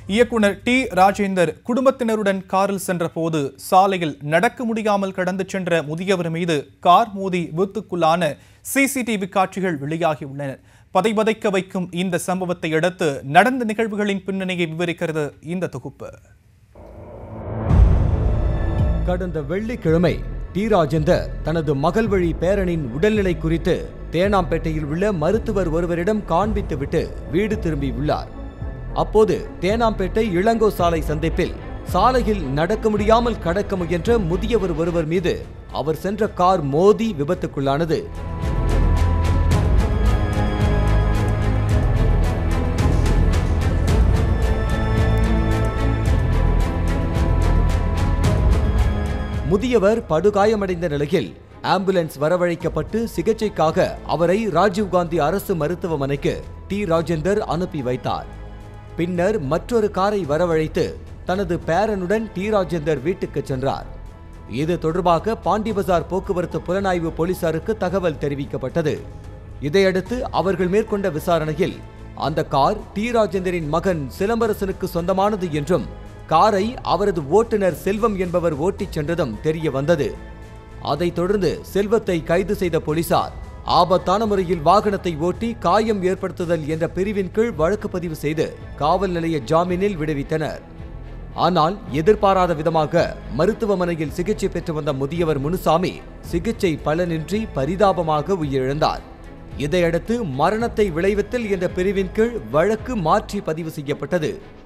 இயக்குனர் டி ராஜேந்தர் குடும்பத்தினருடன் காரில் சென்றபோது சாலையில் நடக்க முடியாமல் கடந்து சென்ற முதியவர் மீது கார் மோதி விபத்துக்குள்ளான சிசிடிவி காட்சிகள் வெளியாகியுள்ளன பதைபதைக்க வைக்கும் இந்த சம்பவத்தை அடுத்து நடந்த நிகழ்வுகளின் பின்னணியை விவரிக்கிறது இந்த தொகுப்பு கடந்த வெள்ளிக்கிழமை டி ராஜேந்தர் தனது மகள் வழி பேரனின் உடல்நிலை குறித்து தேனாம்பேட்டையில் உள்ள மருத்துவர் ஒருவரிடம் காண்பித்துவிட்டு வீடு திரும்பியுள்ளார் அப்போது தேனாம்பேட்டை இளங்கோ சாலை சந்திப்பில் சாலையில் நடக்க முடியாமல் கடக்க முயன்ற முதியவர் ஒருவர் மீது அவர் சென்ற கார் மோதி விபத்துக்குள்ளானது முதியவர் படுகாயமடைந்த நிலையில் ஆம்புலன்ஸ் வரவழைக்கப்பட்டு சிகிச்சைக்காக அவரை ராஜீவ்காந்தி அரசு மருத்துவமனைக்கு டி ராஜேந்தர் அனுப்பி வைத்தார் பின்னர் மற்றொரு காரை வரவழைத்து தனது பேரனுடன் டி ராஜேந்தர் வீட்டுக்கு சென்றார் இது தொடர்பாக பாண்டி பஜார் போக்குவரத்து புலனாய்வு போலீசாருக்கு தகவல் தெரிவிக்கப்பட்டது இதையடுத்து அவர்கள் மேற்கொண்ட விசாரணையில் அந்த கார் டி ராஜேந்தரின் மகன் சிலம்பரசனுக்கு சொந்தமானது என்றும் காரை அவரது ஓட்டுநர் செல்வம் என்பவர் ஓட்டிச் சென்றதும் தெரிய வந்தது அதைத் தொடர்ந்து செல்வத்தை கைது செய்த போலீசார் ஆபத்தான முறையில் வாகனத்தை ஓட்டி காயம் ஏற்படுத்துதல் என்ற பிரிவின் கீழ் வழக்கு பதிவு செய்து காவல் நிலைய ஜாமீனில் விடுவித்தனர் ஆனால் எதிர்பாராத விதமாக மருத்துவமனையில் சிகிச்சை பெற்று வந்த முதியவர் முனுசாமி சிகிச்சை பலனின்றி பரிதாபமாக உயிரிழந்தார் இதையடுத்து மரணத்தை விளைவித்தல் என்ற பிரிவின் கீழ் வழக்கு மாற்றி பதிவு செய்யப்பட்டது